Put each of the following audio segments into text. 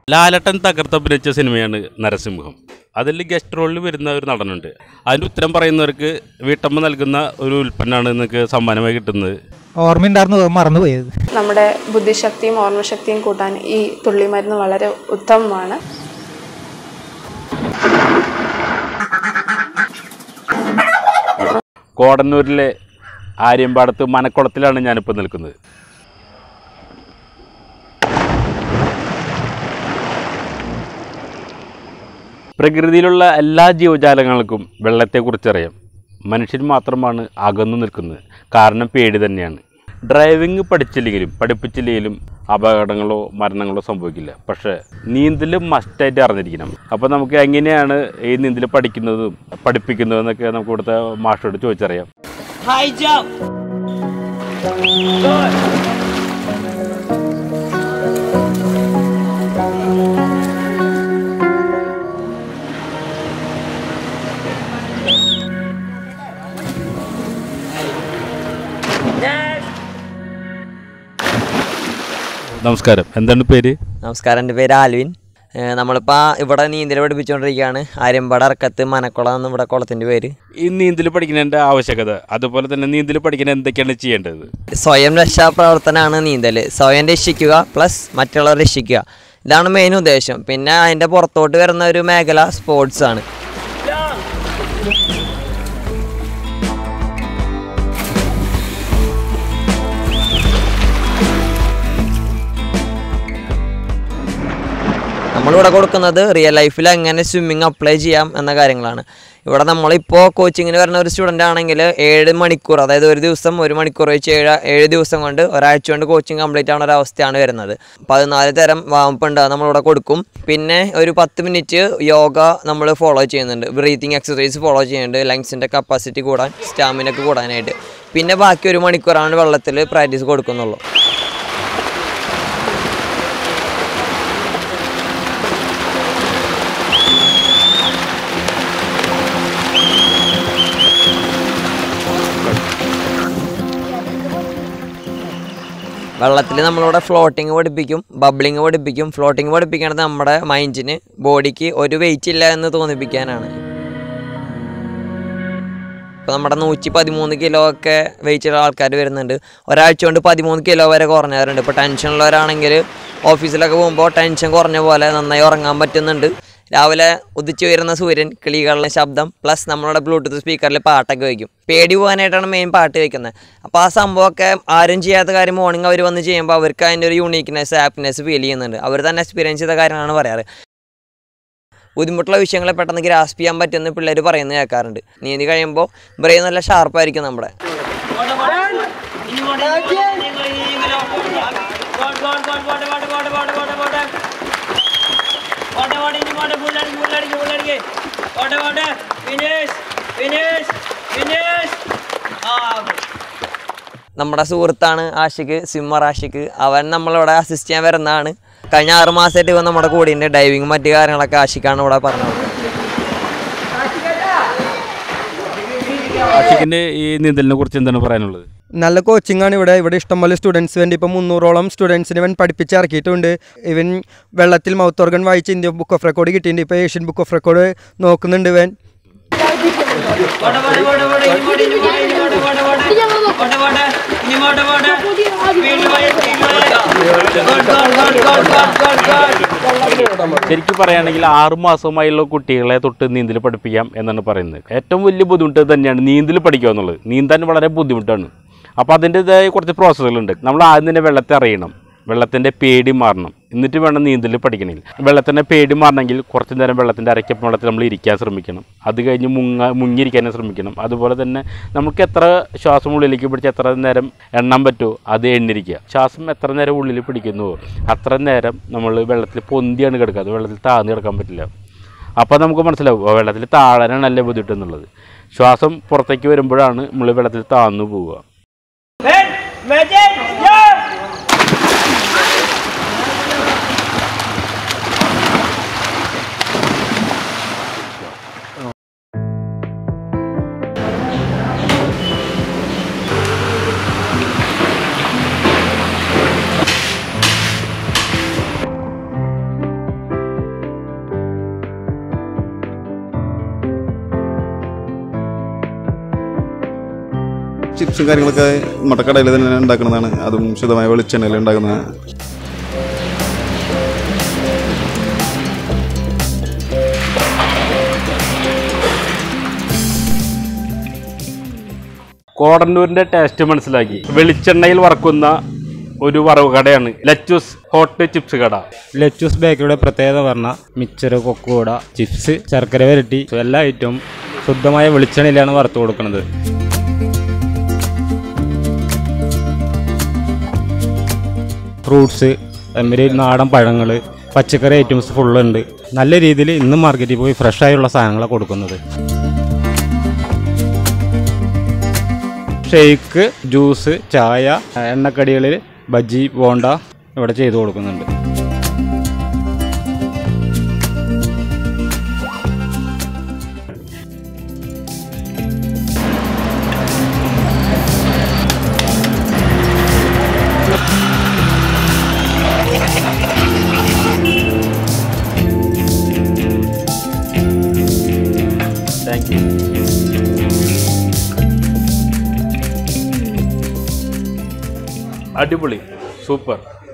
ലാലട്ടൻ തകർത്തഭിനയിച്ച സിനിമയാണ് നരസിംഹം അതിൽ ഗസ്റ്റ് റോളിൽ വരുന്ന ഒരു നടനുണ്ട് അതിൻ്റെ ഉത്തരം പറയുന്നവർക്ക് വീട്ടമ്മ നൽകുന്ന ഒരു ഉൽപ്പന്നമാണ് നിങ്ങൾക്ക് സമ്മാനമായി കിട്ടുന്നത് ഓർമ്മയുണ്ടായിരുന്നു മറന്നുപോയത് നമ്മുടെ ബുദ്ധിശക്തിയും ഓർമ്മശക്തിയും കൂട്ടാൻ ഈ തുള്ളിമരുന്ന് വളരെ ഉത്തമമാണ് കോടന്നൂരിലെ ആര്യമ്പാടത്ത് മനക്കുളത്തിലാണ് ഞാനിപ്പോൾ നിൽക്കുന്നത് പ്രകൃതിയിലുള്ള എല്ലാ ജീവജാലങ്ങൾക്കും വെള്ളത്തെക്കുറിച്ചറിയാം മനുഷ്യൻ മാത്രമാണ് അകന്നു നിൽക്കുന്നത് കാരണം പേടി തന്നെയാണ് ഡ്രൈവിംഗ് പഠിച്ചില്ലെങ്കിലും പഠിപ്പിച്ചില്ലെങ്കിലും അപകടങ്ങളോ മരണങ്ങളോ സംഭവിക്കില്ല പക്ഷേ നീന്തൽ മസ്റ്റായിട്ട് അറിഞ്ഞിരിക്കണം അപ്പോൾ നമുക്ക് എങ്ങനെയാണ് ഈ നീന്തൽ പഠിക്കുന്നതും പഠിപ്പിക്കുന്നതും എന്നൊക്കെ നമുക്ക് ഇവിടുത്തെ മാഷോട് ചോദിച്ചറിയാം High jump. Good. Next. നമസ്കാരം എന്താണ് പേര് നമസ്കാരം എൻ്റെ പേര് ആൽവിൻ ഏഹ് നമ്മളിപ്പോൾ ഇവിടെ നീന്തൽ പഠിപ്പിച്ചുകൊണ്ടിരിക്കുകയാണ് ആര്യമ്പാട് അറക്കത്ത് മനക്കുളം എന്ന് ഇവിടെ കുളത്തിൻ്റെ പേര് ഈ നീന്തൽ പഠിക്കുന്നതിൻ്റെ ആവശ്യകത അതുപോലെ തന്നെ നീന്തൽ പഠിക്കാൻ എന്തൊക്കെയാണ് ചെയ്യേണ്ടത് സ്വയം രക്ഷാപ്രവർത്തനമാണ് നീന്തൽ സ്വയം രക്ഷിക്കുക പ്ലസ് മറ്റുള്ളവരെ രക്ഷിക്കുക ഇതാണ് മെയിൻ ഉദ്ദേശം പിന്നെ അതിൻ്റെ പുറത്തോട്ട് വരുന്ന ഒരു മേഖല സ്പോർട്സ് ആണ് നമ്മളിവിടെ കൊടുക്കുന്നത് റിയൽ ലൈഫിൽ എങ്ങനെ സ്വിമ്മിങ് അപ്ലൈ ചെയ്യാം എന്ന കാര്യങ്ങളാണ് ഇവിടെ നമ്മളിപ്പോൾ കോച്ചിങ്ങിന് വരുന്ന ഒരു സ്റ്റുഡൻ്റ് ആണെങ്കിൽ ഏഴ് മണിക്കൂർ അതായത് ഒരു ദിവസം ഒരു മണിക്കൂർ വെച്ച് ഏഴ് ഏഴ് ദിവസം കൊണ്ട് ഒരാഴ്ച കൊണ്ട് കോച്ചിങ് കംപ്ലീറ്റ് ആവുന്ന ഒരു അവസ്ഥയാണ് വരുന്നത് പതിനാല് തരം വാമപ്പ് ഉണ്ട് അത് നമ്മളിവിടെ കൊടുക്കും പിന്നെ ഒരു പത്ത് മിനിറ്റ് യോഗ നമ്മൾ ഫോളോ ചെയ്യുന്നുണ്ട് ബ്രീത്തിങ് എക്സസൈസ് ഫോളോ ചെയ്യുന്നുണ്ട് ലങ്സിൻ്റെ കപ്പാസിറ്റി കൂടാൻ സ്റ്റാമിനൊക്കെ കൂടാനായിട്ട് പിന്നെ ബാക്കി ഒരു മണിക്കൂറാണ് വെള്ളത്തിൽ പ്രാക്ടീസ് കൊടുക്കുന്നുള്ളൂ വെള്ളത്തിൽ നമ്മളിവിടെ ഫ്ലോട്ടിങ് പഠിപ്പിക്കും ബബ്ലിങ് പഠിപ്പിക്കും ഫ്ലോട്ടിങ് പഠിപ്പിക്കണത് നമ്മുടെ മൈൻഡിന് ബോഡിക്ക് ഒരു വെയിറ്റ് ഇല്ല എന്ന് തോന്നിപ്പിക്കാനാണ് ഇപ്പോൾ നമ്മുടെ നൂറ്റി പതിമൂന്ന് കിലോ ഒക്കെ വെയിറ്റുള്ള ആൾക്കാർ വരുന്നുണ്ട് ഒരാഴ്ച കൊണ്ട് പതിമൂന്ന് കിലോ വരെ കുറഞ്ഞവരുണ്ട് ഇപ്പോൾ ടെൻഷനുള്ളവരാണെങ്കിൽ ഓഫീസിലൊക്കെ പോകുമ്പോൾ ടെൻഷൻ കുറഞ്ഞ പോലെ നന്നായി ഉറങ്ങാൻ പറ്റുന്നുണ്ട് രാവിലെ ഉദിച്ചു വരുന്ന സൂര്യൻ കിളികളുടെ ശബ്ദം പ്ലസ് നമ്മളുടെ ബ്ലൂടൂത്ത് സ്പീക്കറിൽ പാട്ടൊക്കെ വയ്ക്കും പേടി പോകാനായിട്ടാണ് മെയിൻ പാട്ട് വയ്ക്കുന്നത് അപ്പോൾ ആ സംഭവമൊക്കെ ആരും ചെയ്യാത്ത കാര്യം മോർണിംഗ് അവർ വന്ന് ചെയ്യുമ്പോൾ അവർക്ക് അതിൻ്റെ ഒരു യൂണീക്നെസ് ഹാപ്പിനെസ് ഫീൽ ചെയ്യുന്നുണ്ട് അവർ തന്നെ എക്സ്പീരിയൻസ് ചെയ്ത കാര്യങ്ങളാണ് പറയാറ് ബുദ്ധിമുട്ടുള്ള വിഷയങ്ങളെ പെട്ടെന്ന് ഗ്രാസ്പ് ചെയ്യാൻ പറ്റുമെന്ന് പിള്ളേർ പറയുന്നത് കേൾക്കാറുണ്ട് നീന്തി കഴിയുമ്പോൾ ബ്രെയിൻ നല്ല ഷാർപ്പായിരിക്കും നമ്മുടെ നമ്മുടെ സുഹൃത്താണ് ആഷിക്ക് സ്വിമ്മർ ആഷിക്ക് അവൻ നമ്മളിവിടെ അസിസ്റ്റ് ചെയ്യാൻ വരുന്നതാണ് കഴിഞ്ഞ ആറ് മാസമായിട്ട് ഇവൻ നമ്മുടെ കൂടെയുണ്ട് ഡൈവിങ് മറ്റു കാര്യങ്ങളൊക്കെ ആഷിക്കാണ് ഇവിടെ പറഞ്ഞത് ആഷിക്കിൻ്റെ ഈ നീന്തലിനെ കുറിച്ച് എന്താണ് പറയാനുള്ളത് നല്ല കോച്ചിങ് ആണ് ഇവിടെ ഇവിടെ ഇഷ്ടംപോലെ സ്റ്റുഡൻസ് വേണ്ടി ഇപ്പോൾ മുന്നൂറോളം സ്റ്റുഡൻസിന് ഇവൻ പഠിപ്പിച്ച് ഇറക്കിയിട്ടുണ്ട് ഇവൻ വെള്ളത്തിൽ മൗത്ത് ഓർഗൻ വായിച്ച് ഇന്ത്യ ബുക്ക് ഓഫ് റെക്കോർഡ് കിട്ടിയിട്ടുണ്ട് ഇപ്പോൾ ഏഷ്യൻ ബുക്ക് ഓഫ് റെക്കോർഡ് നോക്കുന്നുണ്ട് ഇവൻ ശരിക്കും പറയുകയാണെങ്കിൽ ആറ് മാസമായുള്ള കുട്ടികളെ തൊട്ട് നീന്തൽ പഠിപ്പിക്കാം എന്നാണ് പറയുന്നത് ഏറ്റവും വലിയ ബുദ്ധിമുട്ട് തന്നെയാണ് നീന്തൽ പഠിക്കുക എന്നുള്ളത് നീന്താൻ വളരെ ബുദ്ധിമുട്ടാണ് അപ്പോൾ അതിൻ്റെതായ കുറച്ച് പ്രോസസ്സുകളുണ്ട് നമ്മൾ ആദ്യം തന്നെ വെള്ളത്തെ അറിയണം വെള്ളത്തിൻ്റെ പേടി മാറണം എന്നിട്ട് വേണം നീന്തൽ പഠിക്കണമെങ്കിൽ വെള്ളത്തിൻ്റെ പേടി മാറണമെങ്കിൽ കുറച്ച് നേരം വെള്ളത്തിൻ്റെ അരക്കപ്പം വെള്ളത്തിൽ നമ്മൾ ഇരിക്കാൻ ശ്രമിക്കണം അത് കഴിഞ്ഞ് മുങ്ങ മുങ്ങിയിരിക്കാനും ശ്രമിക്കണം അതുപോലെ തന്നെ നമുക്ക് എത്ര ശ്വാസം ഉള്ളിലേക്ക് പിടിച്ച് എത്ര നേരം എണ്ണാൻ പറ്റുമോ അത് എണ്ണിരിക്കുക ശ്വാസം എത്ര നേരം ഉള്ളിൽ പിടിക്കുന്നുവോ അത്ര നേരം നമ്മൾ വെള്ളത്തിൽ പൊന്തിയാണ് കിടക്കുക അത് വെള്ളത്തിൽ താഴ്ന്നു കിടക്കാൻ പറ്റില്ല അപ്പോൾ നമുക്ക് മനസ്സിലാവും ഓ, വെള്ളത്തിൽ താഴാനാണ് നല്ല ബുദ്ധിമുട്ട് എന്നുള്ളത് ശ്വാസം പുറത്തേക്ക് വരുമ്പോഴാണ് നമ്മൾ വെള്ളത്തിൽ താഴ്ന്നു പോവുക Magic! Yeah! ചിപ്സും കാര്യങ്ങളൊക്കെ നമ്മുടെ കടയിൽ തന്നെ ഉണ്ടാക്കുന്നതാണ് അതും ശുദ്ധമായ വെളിച്ചെണ്ണയിൽ ഉണ്ടാക്കുന്നതാണ് കോടന്നൂരിന്റെ ടേസ്റ്റ് മനസ്സിലാക്കി വെളിച്ചെണ്ണയിൽ വറക്കുന്ന ഒരു വറവ് കടയാണ് ലച്ചൂസ് ഹോട്ട് ചിപ്സ് കട ലച്ചൂസ് ബേക്കറിയുടെ പ്രത്യേകത പറഞ്ഞാൽ മിച്ചർ കൊക്കുകൂട ചിപ്സ് ശർക്കര വരട്ടി എല്ലാ ഐറ്റവും ശുദ്ധമായ വെളിച്ചെണ്ണയിലാണ് വറുത്ത് കൊടുക്കുന്നത് ഫ്രൂട്ട്സ് അതുമാതിരി നാടൻ പഴങ്ങൾ പച്ചക്കറി ഐറ്റംസ് ഫുള്ളുണ്ട് നല്ല രീതിയിൽ ഇന്ന് മാർക്കറ്റിൽ പോയി ഫ്രഷ് ആയുള്ള സാധനങ്ങളാണ് കൊടുക്കുന്നത് ഷെയ്ക്ക് ജ്യൂസ് ചായ എണ്ണക്കടികളിൽ ബജ്ജി ബോണ്ട ഇവിടെ ചെയ്തു കൊടുക്കുന്നുണ്ട് താങ്ക് യു അടിപൊളി സൂപ്പർ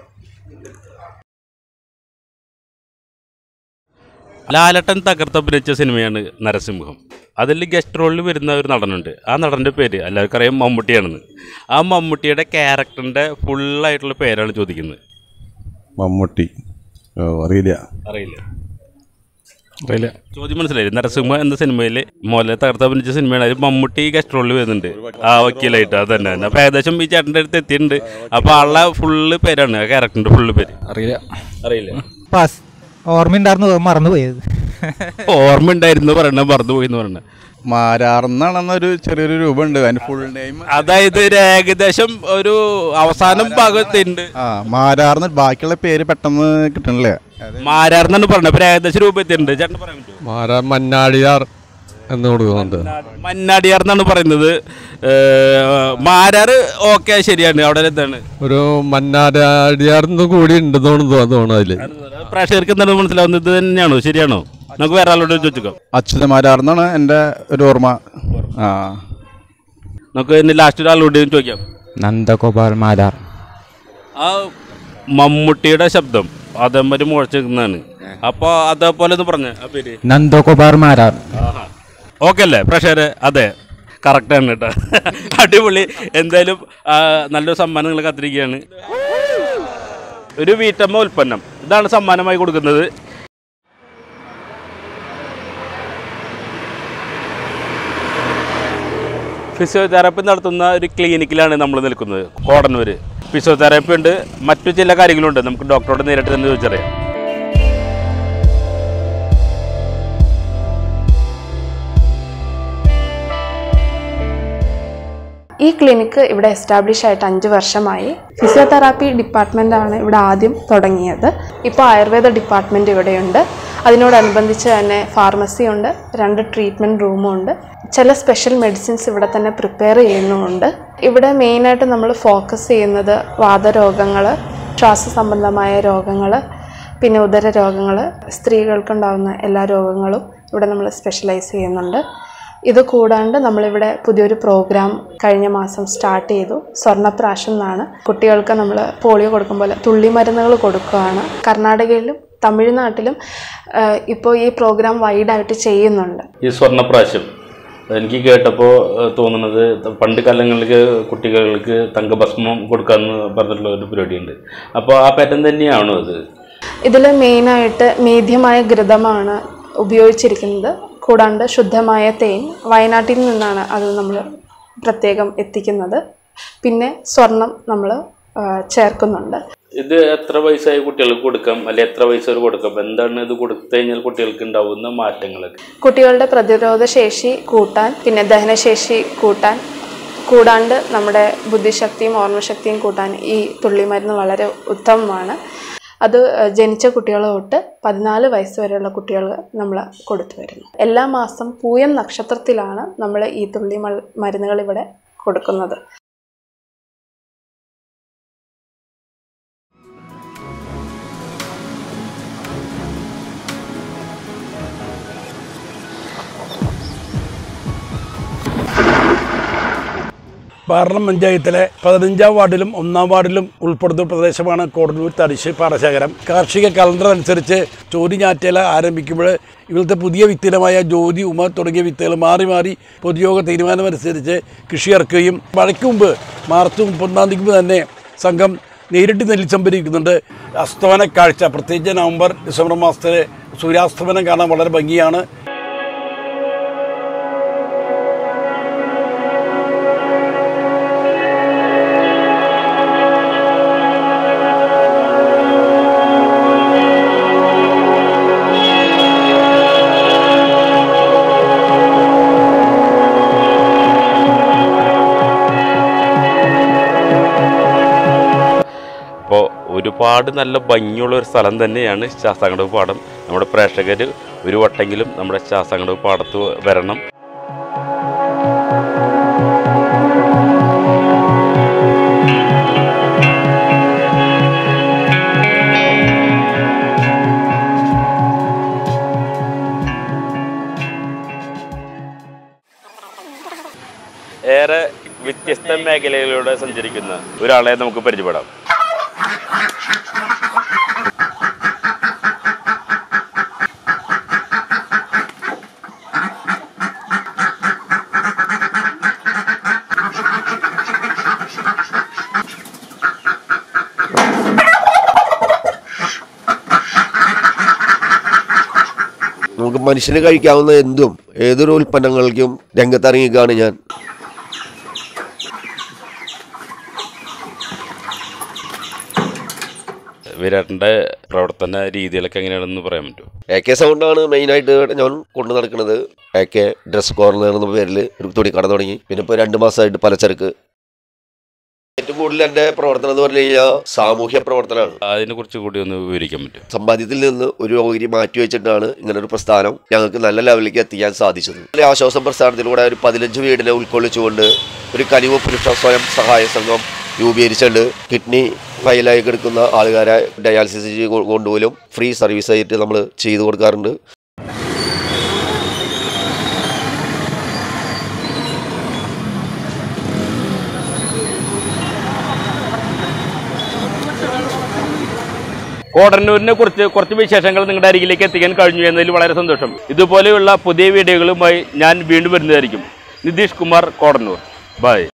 ലാലട്ടൻ തകർത്തഭിനയിച്ച സിനിമയാണ് നരസിംഹം അതിൽ ഗസ്റ്റ് റോളിൽ വരുന്ന ഒരു നടനുണ്ട് ആ നടൻ്റെ പേര് എല്ലാവർക്കും അറിയാം മമ്മൂട്ടിയാണെന്ന് ആ മമ്മൂട്ടിയുടെ ക്യാരക്ടറിൻ്റെ ഫുള്ളായിട്ടുള്ള പേരാണ് ചോദിക്കുന്നത് മമ്മൂട്ടി ഓ അറിയില്ല അറിയില്ല അറിയില്ല ചോദ്യം മനസ്സിലായി നരസിംഹ എന്ന സിനിമയിൽ മോലെ തകർത്തഭിനയിച്ച സിനിമയാണ് അതിൽ മമ്മൂട്ടി ഗസ്റ്റ് റോളിൽ വരുന്നുണ്ട് ആ വക്കീലായിട്ട് അത് തന്നെ അപ്പോൾ ഏകദേശം ഈ ചേട്ടൻ്റെ അടുത്ത് എത്തിയിട്ടുണ്ട് അപ്പോൾ ആളുടെ ഫുള്ള് പേരാണ് ആ ക്യാരക്ടറിൻ്റെ ഫുള്ള് പേര് അറിയില്ല അറിയില്ല പാസ് ഓർമ്മയുണ്ടായിരുന്നു മറന്നുപോയത് ഓർമ്മ ഉണ്ടായിരുന്നു പറയണ മറന്നു പോയി എന്ന് പറയണ മാരാർന്നാണെന്നൊരു ചെറിയൊരു രൂപമുണ്ട് അതിന് ഫുൾ നെയിം അതായത് ഒരു ഏകദേശം ഒരു അവസാനം ഭാഗത്തുണ്ട് ആ മാരാർന്ന് ബാക്കിയുള്ള പേര് പെട്ടെന്ന് കിട്ടണില്ലേ മാരാർന്നാണ് പറഞ്ഞത് അപ്പോൾ ഏകദേശം രൂപത്തിണ്ട് ചേട്ടൻ പറയാൻ പറ്റുമോ മാരാ മന്നാടിയാർ എന്ന് കൊടുക്കുന്നുണ്ട് മന്നാടിയാർ എന്നാണ് പറയുന്നത് ഏഹ്, മാരാറ് ഓക്കെ ശരിയാണ് അവിടെ എന്താണ് ഒരു മന്നാടിയാർന്ന് കൂടി ഉണ്ടെന്ന് തോന്നുന്നു അതില് പ്രേക്ഷകർക്ക് എന്താണ് മനസ്സിലാവുന്നത് ഇത് തന്നെയാണോ ശരിയാണോ നമുക്ക് വേറെ ആളോട് ചോദിച്ചേക്കാം അച്യുത മാരാർന്നാണ് എൻ്റെ ഒരു ഓർമ്മ ആ നമുക്ക് ഇനി ലാസ്റ്റ് ഒരാളോട് ചോദിക്കാം നന്ദഗോപാൽ മാരാർ ആ മമ്മൂട്ടിയുടെ ശബ്ദം അതേമാതിരി മുഴച്ചിരിക്കുന്നതാണ് അപ്പോൾ അതേപോലെ ഒന്ന് പറഞ്ഞ ആ പേര് നന്ദഗോപാൽ മാരാർ ഓക്കെ അല്ലേ പ്രേക്ഷകരെ അതെ കറക്റ്റാണ് കേട്ടോ അടിപൊളി എന്തായാലും ആ, നല്ലൊരു സമ്മാനം നിങ്ങൾ കാത്തിരിക്കുകയാണ് ഒരു വീട്ടമ്മ ഉൽപ്പന്നം ഇതാണ് സമ്മാനമായി കൊടുക്കുന്നത് ഫിസിയോതെറാപ്പി നടത്തുന്ന ഒരു ക്ലിനിക്കിലാണ് നമ്മൾ നിൽക്കുന്നത് കോടന്നൂർ ഫിസിയോതെറാപ്പി ഉണ്ട് മറ്റു ചില കാര്യങ്ങളുണ്ട് നമുക്ക് ഡോക്ടറോട് നേരിട്ട് തന്നെ ചോദിച്ചറിയാം ഈ ക്ലിനിക്ക് ഇവിടെ എസ്റ്റാബ്ലിഷ് ആയിട്ട് അഞ്ച് വർഷമായി ഫിസിയോതെറാപ്പി ഡിപ്പാർട്ട്മെൻ്റാണ് ഇവിടെ ആദ്യം തുടങ്ങിയത് ഇപ്പോൾ ആയുർവേദ ഡിപ്പാർട്ട്മെൻറ്റ് ഇവിടെയുണ്ട് അതിനോടനുബന്ധിച്ച് തന്നെ ഫാർമസി ഉണ്ട് രണ്ട് ട്രീറ്റ്മെൻറ്റ് റൂമും ഉണ്ട് ചില സ്പെഷ്യൽ മെഡിസിൻസ് ഇവിടെ തന്നെ പ്രിപ്പയർ ചെയ്യുന്നുമുണ്ട് ഇവിടെ മെയിനായിട്ട് നമ്മൾ ഫോക്കസ് ചെയ്യുന്നത് വാതരോഗങ്ങൾ ശ്വാസ സംബന്ധമായ രോഗങ്ങൾ പിന്നെ ഉദര രോഗങ്ങൾ സ്ത്രീകൾക്കുണ്ടാകുന്ന എല്ലാ രോഗങ്ങളും ഇവിടെ നമ്മൾ സ്പെഷ്യലൈസ് ചെയ്യുന്നുണ്ട് ഇത് കൂടാണ്ട് നമ്മളിവിടെ പുതിയൊരു പ്രോഗ്രാം കഴിഞ്ഞ മാസം സ്റ്റാർട്ട് ചെയ്തു സ്വർണ്ണപ്രാശം എന്നാണ് കുട്ടികൾക്ക് നമ്മൾ പോളിയോ കൊടുക്കുമ്പോൾ തുള്ളിമരുന്നുകൾ കൊടുക്കുകയാണ് കർണാടകയിലും തമിഴ്നാട്ടിലും ഇപ്പോൾ ഈ പ്രോഗ്രാം വൈഡായിട്ട് ചെയ്യുന്നുണ്ട് ഈ സ്വർണ്ണപ്രാശം എനിക്ക് കേട്ടപ്പോൾ തോന്നുന്നത് പണ്ട് കാലങ്ങളിൽ കുട്ടികൾക്ക് തങ്കഭസ്മം കൊടുക്കാമെന്ന് പറഞ്ഞിട്ടുള്ള ഒരു പരിപാടിയുണ്ട് അപ്പോൾ ആ പാറ്റേൺ തന്നെയാണോ അത് ഇതിൽ മെയിനായിട്ട് മീഥ്യമായ ഘൃതമാണ് ഉപയോഗിച്ചിരിക്കുന്നത് കൂടാണ്ട് ശുദ്ധമായ തേൻ വയനാട്ടിൽ നിന്നാണ് അത് നമ്മൾ പ്രത്യേകം എത്തിക്കുന്നത് പിന്നെ സ്വർണം നമ്മൾ ചേർക്കുന്നുണ്ട് ഇത് എത്ര വയസ്സായ കുട്ടികൾക്ക് കൊടുക്കാം അല്ലെ എത്ര വയസ്സ് വരെ കൊടുക്കാം എന്താണ് ഇത് കൊടുത്തു കഴിഞ്ഞാൽ കുട്ടികൾക്ക് ഉണ്ടാവുന്ന മാറ്റങ്ങളൊക്കെ കുട്ടികളുടെ പ്രതിരോധ ശേഷി കൂട്ടാൻ പിന്നെ ദഹനശേഷി കൂട്ടാൻ കൂടാണ്ട് നമ്മുടെ ബുദ്ധിശക്തിയും ഓർമ്മശക്തിയും കൂട്ടാൻ ഈ തുള്ളിമരുന്ന് വളരെ ഉത്തമമാണ് അത് ഏഹ്, ജനിച്ച കുട്ടികൾ തൊട്ട് പതിനാല് വയസ്സ് വരെയുള്ള കുട്ടികൾ നമ്മൾ കൊടുത്തു വരുന്നു എല്ലാ മാസം പൂയം നക്ഷത്രത്തിലാണ് നമ്മൾ ഈ തുള്ളി മൾ- മരുന്നുകൾ ഇവിടെ കൊടുക്കുന്നത് പാർലം പഞ്ചായത്തിലെ പതിനഞ്ചാം വാർഡിലും ഒന്നാം വാർഡിലും ഉൾപ്പെടുന്ന പ്രദേശമാണ് കോടന്നൂർ തരിശ് പാടശേഖരം കാർഷിക കലണ്ടർ അനുസരിച്ച് ചോതി ഞാറ്റല ആരംഭിക്കുമ്പോൾ ഇവിടുത്തെ പുതിയ വിത്തിനമായ ജ്യോതി ഉമ തുടങ്ങിയ വിത്തുകൾ മാറി മാറി പൊതുയോഗ തീരുമാനമനുസരിച്ച് കൃഷി ഇറക്കുകയും മഴയ്ക്ക് മുമ്പ് മാർച്ച് മുപ്പത്തൊന്നാം തീയതി തന്നെ സംഘം നേരിട്ട് നെല്ല് സംഭരിക്കുന്നുണ്ട് അസ്തമന കാഴ്ച പ്രത്യേകിച്ച് നവംബർ ഡിസംബർ മാസത്തിലെ സൂര്യാസ്തമനം കാണാൻ വളരെ ഭംഗിയാണ് അപ്പോൾ ഒരുപാട് നല്ല ഭംഗിയുള്ള ഒരു സ്ഥലം തന്നെയാണ് ശാസ്താംകടവ് പാടം നമ്മുടെ പ്രേക്ഷകർ ഒരു വട്ടെങ്കിലും നമ്മുടെ ശാസ്താംകടവ് പാടത്ത് വരണം ഏറെ വ്യത്യസ്ത മേഖലകളിലൂടെ സഞ്ചരിക്കുന്ന ഒരാളെ നമുക്ക് പരിചയപ്പെടാം നമുക്ക് മനുഷ്യന് കഴിക്കാവുന്ന എന്തും ഏതൊരു ഉൽപ്പന്നങ്ങൾക്കും രംഗത്തിറങ്ങിക്കാണ് ഞാൻ വിരാട്ടിന്റെ പ്രവർത്തന രീതികളൊക്കെ എങ്ങനെയാണെന്ന് പറയാൻ പറ്റുമോ എ കെ സൗണ്ടാണ് മെയിനായിട്ട് ഞാൻ കൊണ്ടു നടക്കുന്നത് എ കെ ഡ്രസ് കോർണർ എന്ന പേരിൽ ഒരു തുണിക്കട തുടങ്ങി പിന്നെ ഇപ്പോൾ രണ്ട് മാസമായിട്ട് പലചരക്ക് ഏറ്റവും കൂടുതൽ എൻ്റെ പ്രവർത്തനം എന്ന് പറഞ്ഞു കഴിഞ്ഞാൽ സാമൂഹ്യ പ്രവർത്തനമാണ് അതിനെ കുറിച്ച് കൂടി ഒന്ന് വിവരിക്കാൻ പറ്റും സമ്പാദ്യത്തിൽ നിന്ന് ഒരു ഓഹരി മാറ്റി വെച്ചിട്ടാണ് ഇങ്ങനെ ഒരു പ്രസ്ഥാനം ഞങ്ങൾക്ക് നല്ല ലെവലിലേക്ക് എത്തിക്കാൻ സാധിച്ചത് ഒരു ആശ്വാസം പ്രസ്ഥാനത്തിലൂടെ ഒരു പതിനഞ്ച് വീടിനെ ഉൾക്കൊള്ളിച്ചുകൊണ്ട് ഒരു കനിവ് പുരുഷ സ്വയം സഹായ സംഘം രൂപീകരിച്ചിട്ടുണ്ട് കിഡ്നി ഫയലായി കിടക്കുന്ന ആളുകാരെ ഡയാലിസിസ് ചെയ്ത് കൊ- കൊണ്ടുപോലും ഫ്രീ സർവീസ് ആയിട്ട് നമ്മൾ ചെയ്തു കൊടുക്കാറുണ്ട് കോടന്നൂരിനെ കുറിച്ച് കുറച്ച് വിശേഷങ്ങൾ നിങ്ങളുടെ അരികിലേക്ക് എത്തിക്കാൻ കഴിഞ്ഞു എന്നതിൽ വളരെ സന്തോഷം ഇതുപോലെയുള്ള പുതിയ വീഡിയോകളുമായി ഞാൻ വീണ്ടും വരുന്നതായിരിക്കും നിതീഷ് കുമാർ കോടന്നൂർ ബൈ